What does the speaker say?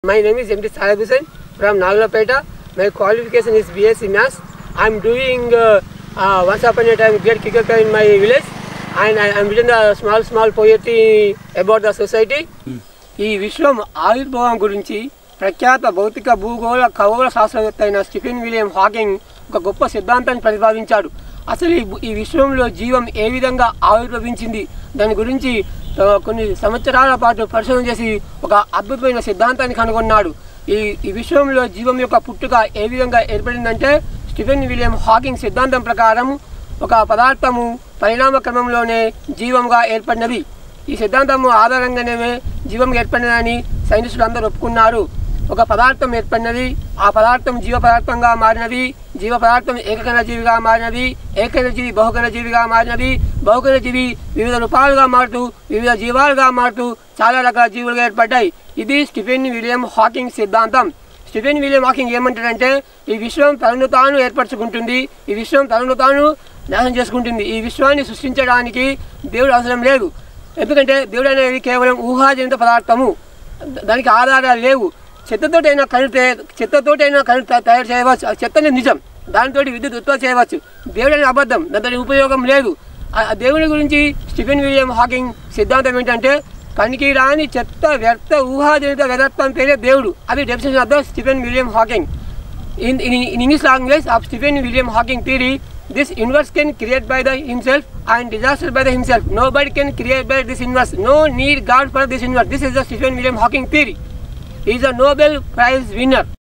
My name is MD Sahib Hussain from Naglapeta. My qualification is BSc Maths. I'm doing uh, uh, once upon a time great cricket in my village, and I am written a small small poetry about the society. ఈ విశ్వం ఆవిర్భావం గురించి ప్రఖ్యాత భౌతిక భూగోళ ఖగోళ శాస్త్రవేత్త అయిన stiffen William Hawking ఒక గొప్ప సిద్ధాంతాన్ని ప్రతిపాదించాడు అసలు ఈ భూ- ఈ విశ్వంలో జీవం ఏ విధంగా ఆవిర్భవించింది దాని గురించి ఆ, కొన్ని సంవత్సరాల పాటు పరిశోధన చేసి ఒక అద్భుతమైన సిద్ధాంతాన్ని కనుగొన్నాడు ఈ ఈ విశ్వంలో జీవం యొక్క పుట్టుక ఏ విధంగా ఏర్పడిందంటే స్టిఫెన్ విలియం హాకింగ్ సిద్ధాంతం ప్రకారం ఒక పదార్థము పరిణామ క్రమంలోనే జీవంగా ఏర్పడినది ఈ సిద్ధాంతం ఆధారంగానే జీవం ఏర్పడినదని సైంటిస్టులు అందరూ ఒప్పుకున్నారు ఒక పదార్థం ఏర్పడినది ఆ పదార్థం జీవ పదార్థంగా మారినది జీవ పదార్థం ఏకకణ జీవిగా మారినది ఏకకణ జీవి బహుకణ జీవిగా మారినది బహుకణ జీవి వివిధ రూపాలుగా మారుతూ వివిధ జీవాలుగా మారుతూ చాలా రకాల జీవులుగా ఏర్పడ్డాయి ఇది స్టిఫెన్ విలియం హాకింగ్ సిద్ధాంతం స్టిఫెన్ విలియం హాకింగ్ ఏమంటాడంటే ఈ విశ్వం తనను తాను ఏర్పరచుకుంటుంది ఈ విశ్వం తనను తాను నాశనం చేసుకుంటుంది ఈ విశ్వాన్ని సృష్టించడానికి దేవుడు అవసరం లేదు ఎందుకంటే దేవుడు అనేది కేవలం ఊహాజనిత పదార్థము ద- దానికి ఆధారాలు లేవు చెత్తతోటైనా కరెంట్ చెత్తతోటైనా కరెంట్ త- తయారు చేయవచ్చు ఆ చెత్త అనేది నిజం దానితో విద్యుత్ ఉత్పత్తి చేయవచ్చు దేవుడు అనేది అబద్ధం దాని ఉపయోగం లేదు ఆ ఆ దేవుని గురించి స్టిఫెన్ విలియం హాకింగ్ సిద్ధాంతం ఏంటంటే పనికి రాని చెత్త వ్యర్థ ఊహాజనిత వ్యర్థత్వం పేరే దేవుడు అది definition of the Stephen William Hawking in, in, in English language of Stephen William Hawking theory, this universe can create by the himself and disaster by the himself. Nobody can create by this universe. No need God for this universe. This is the Stephen William Hawking theory. He is a Nobel Prize winner.